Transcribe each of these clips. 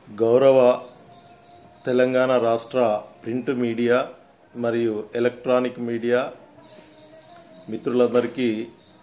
గౌరవ తెలంగాణ రాష్ట్ర print media మరియు ఎలక్ట్రానిక్ మీడియా మిత్రులందరికీ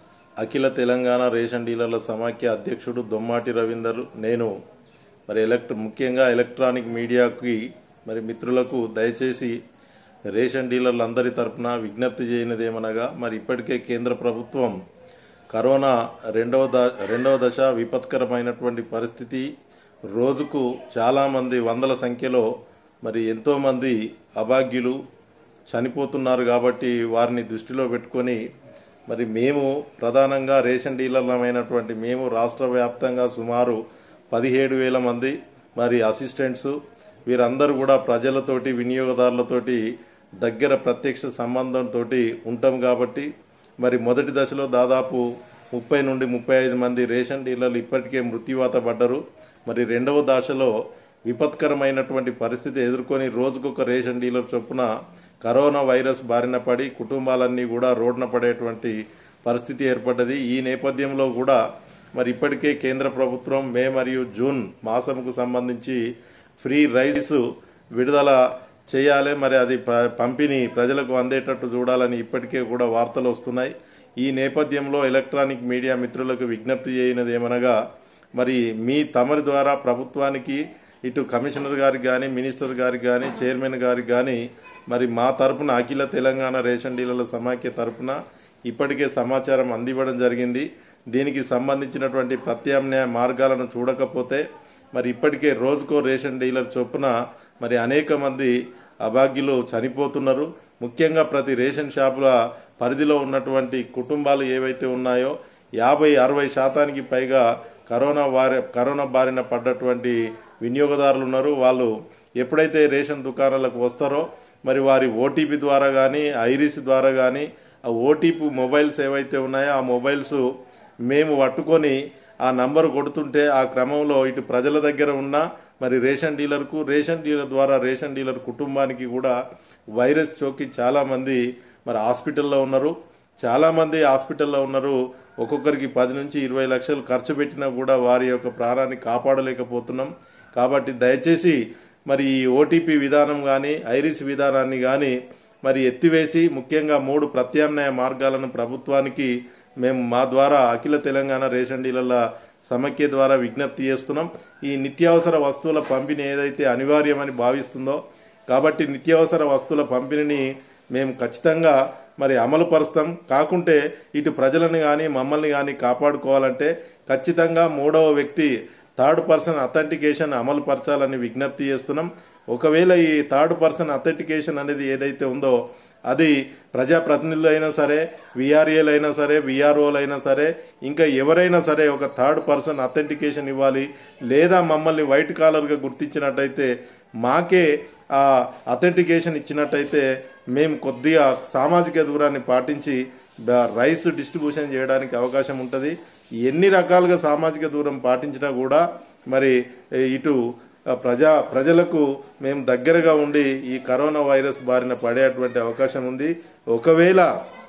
అఖిల తెలంగాణ రేషన్ డీలర్ల సమాఖ్య అధ్యక్షుడు దొమ్మాటి రవీందర్ నేను మరి ఎలక్ట్ర ముఖ్యంగా ఎలక్ట్రానిక్ మీడియాకి మరి మిత్రులకు దయచేసి రేషన్ డీలర్లందరి తరపున విజ్ఞప్తి చేయనిదేమనగా మరి ఇప్పటికే కేంద్ర ప్రభుత్వం కరోనా రెండవ ద రెండవ దశ విపత్కరమైనటువంటి పరిస్థితి రోజుకు చాలామంది వందల సంఖ్యలో మరి ఎంతోమంది అభాగ్యులు చనిపోతున్నారు కాబట్టి వారిని దృష్టిలో పెట్టుకొని మరి మేము ప్రధానంగా రేషన్ డీలర్లమైనటువంటి మేము రాష్ట్ర వ్యాప్తంగా సుమారు పదిహేడు వేల మంది మరి అసిస్టెంట్స్ వీరందరూ కూడా ప్రజలతోటి వినియోగదారులతోటి దగ్గర ప్రత్యక్ష సంబంధంతో ఉంటాం కాబట్టి మరి మొదటి దశలో దాదాపు ముప్పై నుండి ముప్పై ఐదు మంది రేషన్ డీలర్లు ఇప్పటికే మృత్యువాత పడ్డరు మరి రెండవ దశలో విపత్కరమైనటువంటి పరిస్థితి ఎదుర్కొని రోజుకొక రేషన్ డీలర్ చొప్పున కరోనా వైరస్ బారిన పడి కుటుంబాలన్నీ కూడా రోడ్న పడేటువంటి పరిస్థితి ఏర్పడ్డది ఈ నేపథ్యంలో కూడా మరి ఇప్పటికే కేంద్ర ప్రభుత్వం మే మరియు జూన్ మాసంకు సంబంధించి ఫ్రీ రైస్ విడుదల చేయాలి మరి అది ప- పంపిణీ ప్రజలకు అందేటట్టు చూడాలని ఇప్పటికే కూడా వార్తలు వస్తున్నాయి ఈ నేపథ్యంలో ఎలక్ట్రానిక్ మీడియా మిత్రులకు విజ్ఞప్తి చేయనది ఏమనగా మరి మీ తమరి ద్వారా ప్రభుత్వానికి ఇటు కమిషనర్ గారికి కానీ మినిస్టర్ గారికి కానీ చైర్మన్ గారికి కానీ మరి మా తరపున అఖిల తెలంగాణ రేషన్ డీలర్ల సమాఖ్య తరపున ఇప్పటికే సమాచారం అందివ్వడం జరిగింది దీనికి సంబంధించినటువంటి ప్రత్యామ్నాయ మార్గాలను చూడకపోతే మరి ఇప్పటికే రోజుకో రేషన్ డీలర్ చొప్పున మరి అనేక మంది అభాగ్యులు చనిపోతున్నారు ముఖ్యంగా ప్రతి రేషన్ షాపుల పరిధిలో ఉన్నటువంటి కుటుంబాలు ఏవైతే ఉన్నాయో యాభై అరవై శాతానికి పైగా కరోనా వారి కరోనా బారిన పడ్డటువంటి వినియోగదారులు ఉన్నారు వాళ్ళు ఎప్పుడైతే రేషన్ దుకాణాలకు వస్తారో మరి వారి ఓటీపీ ద్వారా కానీ ఐరిస్ ద్వారా కానీ ఆ ఓటీపీ మొబైల్స్ ఏవైతే ఉన్నాయో ఆ మొబైల్స్ మేము పట్టుకొని ఆ నంబర్ కొడుతుంటే ఆ క్రమంలో ఇటు ప్రజల దగ్గర ఉన్న మరి రేషన్ డీలర్కు రేషన్ డీలర్ ద్వారా రేషన్ డీలర్ కుటుంబానికి కూడా వైరస్ సోకి చాలామంది మరి హాస్పిటల్లో ఉన్నారు చాలామంది హాస్పిటల్లో ఉన్నారు ఒక్కొక్కరికి పది నుంచి ఇరవై లక్షలు ఖర్చు పెట్టినా కూడా వారి యొక్క ప్రాణాన్ని కాపాడలేకపోతున్నాం కాబట్టి దయచేసి మరి ఈ ఓటీపీ విధానం కానీ ఐరిస్ విధానాన్ని కానీ మరి ఎత్తివేసి ముఖ్యంగా మూడు ప్రత్యామ్నాయ మార్గాలను ప్రభుత్వానికి మేము మా ద్వారా అఖిల తెలంగాణ రేషన్ డీలర్ల సమైక్య ద్వారా విజ్ఞప్తి చేస్తున్నాం ఈ నిత్యావసర వస్తువుల పంపిణీ ఏదైతే అనివార్యమని భావిస్తుందో కాబట్టి నిత్యావసర వస్తువుల పంపిణీని మేము ఖచ్చితంగా మరి అమలు పరుస్తాం కాకుంటే ఇటు ప్రజలను కానీ మమ్మల్ని కానీ కాపాడుకోవాలంటే ఖచ్చితంగా మూడవ వ్యక్తి థర్డ్ పర్సన్ అథెంటికేషన్ అమలు పరచాలని విజ్ఞప్తి చేస్తున్నాం ఒకవేళ ఈ థర్డ్ పర్సన్ అథెంటికేషన్ అనేది ఏదైతే ఉందో అది ప్రజాప్రతినిధులు అయినా సరే విఆర్ఏలు అయినా సరే విఆర్ఓలు అయినా సరే ఇంకా ఎవరైనా సరే ఒక థర్డ్ పర్సన్ అథెంటికేషన్ ఇవ్వాలి లేదా మమ్మల్ని వైట్ కాలర్గా గుర్తించినట్టయితే మాకే ఆ అథెంటికేషన్ ఇచ్చినట్టయితే మేము కొద్దిగా సామాజిక దూరాన్ని పాటించి బ- రైస్ డిస్ట్రిబ్యూషన్ చేయడానికి అవకాశం ఉంటుంది ఎన్ని రకాలుగా సామాజిక దూరం పాటించినా కూడా మరి ఏ, ఇటు ఆ, ప్రజా ప్రజలకు మేము దగ్గరగా ఉండి ఈ కరోనా వైరస్ బారిన పడేటువంటి అవకాశం ఉంది ఒకవేళ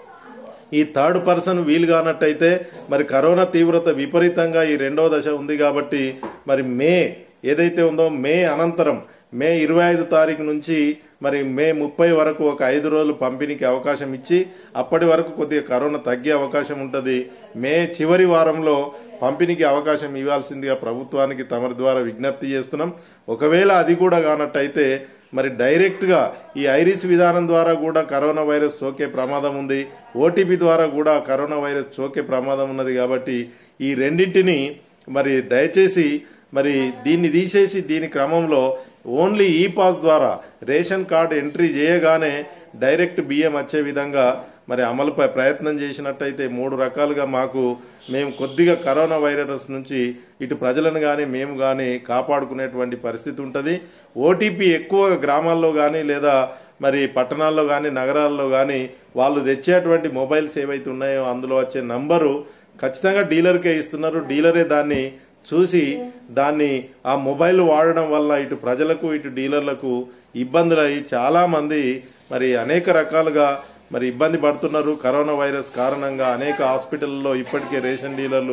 ఈ థర్డ్ పర్సన్ వీలు కానట్టయితే మరి కరోనా తీవ్రత విపరీతంగా ఈ రెండవ దశ ఉంది కాబట్టి మరి మే ఏదైతే ఉందో మే అనంతరం మే ఇరవై ఐదు తారీఖు నుంచి మరి మే ముప్పై వరకు ఒక ఐదు రోజులు పంపిణీకి అవకాశం ఇచ్చి అప్పటి వరకు కొద్దిగా కరోనా తగ్గే అవకాశం ఉంటుంది మే చివరి వారంలో పంపిణీకి అవకాశం ఇవ్వాల్సిందిగా ప్రభుత్వానికి తమరి ద్వారా విజ్ఞప్తి చేస్తున్నాం ఒకవేళ అది కూడా కానట్టయితే మరి డైరెక్ట్గా ఈ ఐరిస్ విధానం ద్వారా కూడా కరోనా వైరస్ సోకే ప్రమాదం ఉంది ఓటీపీ ద్వారా కూడా కరోనా వైరస్ సోకే ప్రమాదం ఉన్నది కాబట్టి ఈ రెండింటిని మరి దయచేసి మరి దీన్ని తీసేసి దీని క్రమంలో ఓన్లీ ఈ పాస్ ద్వారా రేషన్ కార్డు ఎంట్రీ చేయగానే డైరెక్ట్ బియ్యం వచ్చే విధంగా మరి అమలుపై ప్రయత్నం చేసినట్టయితే మూడు రకాలుగా మాకు మేము కొద్దిగా కరోనా వైరస్ నుంచి ఇటు ప్రజలను కానీ మేము కానీ కాపాడుకునేటువంటి పరిస్థితి ఉంటుంది ఓటీపీ ఎక్కువ గ్రామాల్లో కానీ లేదా మరి పట్టణాల్లో కానీ నగరాల్లో కానీ వాళ్ళు తెచ్చేటువంటి మొబైల్స్ ఏవైతే ఉన్నాయో అందులో వచ్చే నంబరు ఖచ్చితంగా డీలర్కే ఇస్తున్నారు డీలరే దాన్ని చూసి దాన్ని ఆ మొబైల్ వాడడం వల్ల ఇటు ప్రజలకు ఇటు డీలర్లకు ఇబ్బందులు అయ్యి చాలామంది మరి అనేక రకాలుగా మరి ఇబ్బంది పడుతున్నారు కరోనా వైరస్ కారణంగా అనేక హాస్పిటల్లో ఇప్పటికే రేషన్ డీలర్లు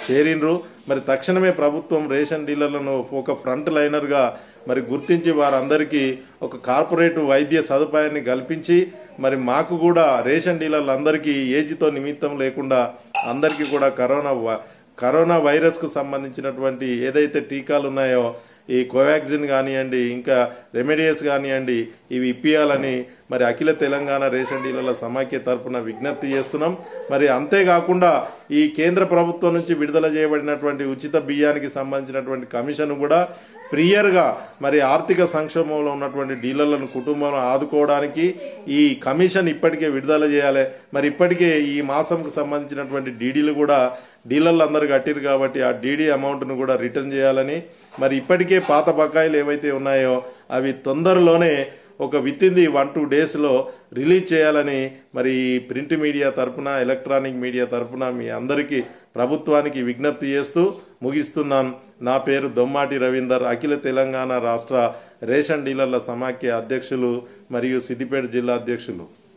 చేరిండ్రు మరి తక్షణమే ప్రభుత్వం రేషన్ డీలర్లను ఒక ఫ్రంట్ లైనర్గా మరి గుర్తించి వారందరికీ ఒక కార్పొరేట్ వైద్య సదుపాయాన్ని కల్పించి మరి మాకు కూడా రేషన్ డీలర్లందరికీ ఏజ్తో నిమిత్తం లేకుండా అందరికీ కూడా కరోనా వ- కరోనా వైరస్కు సంబంధించినటువంటి ఏదైతే టీకాలు ఉన్నాయో ఈ కోవాక్సిన్ కానివ్వండి ఇంకా రెమెడియస్ కానివ్వండి ఇవి ఇప్పియాలని మరి అఖిల తెలంగాణ రేషన్ డీలర్ల సమాఖ్య తరపున విజ్ఞప్తి చేస్తున్నాం మరి అంతేకాకుండా ఈ కేంద్ర ప్రభుత్వం నుంచి విడుదల చేయబడినటువంటి ఉచిత బియ్యానికి సంబంధించినటువంటి కమిషన్ కూడా ప్రియర్గా మరి ఆర్థిక సంక్షోభంలో ఉన్నటువంటి డీలర్లను కుటుంబం ఆదుకోవడానికి ఈ కమిషన్ ఇప్పటికే విడుదల చేయాలి మరి ఇప్పటికే ఈ మాసంకు సంబంధించినటువంటి డీడీలు కూడా డీలర్లు అందరు కట్టిరు కాబట్టి ఆ డీడీ అమౌంట్ను కూడా రిటర్న్ చేయాలని మరి ఇప్పటికే పాత బకాయిలు ఏవైతే ఉన్నాయో అవి తొందరలోనే ఒక within the one two డేస్లో రిలీజ్ చేయాలని మరి ఈ ప్రింట్ మీడియా తరపున ఎలక్ట్రానిక్ మీడియా తరపున మీ అందరికీ ప్రభుత్వానికి విజ్ఞప్తి చేస్తూ ముగిస్తున్నాం నా పేరు దొమ్మాటి రవీందర్ అఖిల తెలంగాణ రాష్ట్ర రేషన్ డీలర్ల సమాఖ్య అధ్యక్షులు మరియు సిద్దిపేట జిల్లా అధ్యక్షులు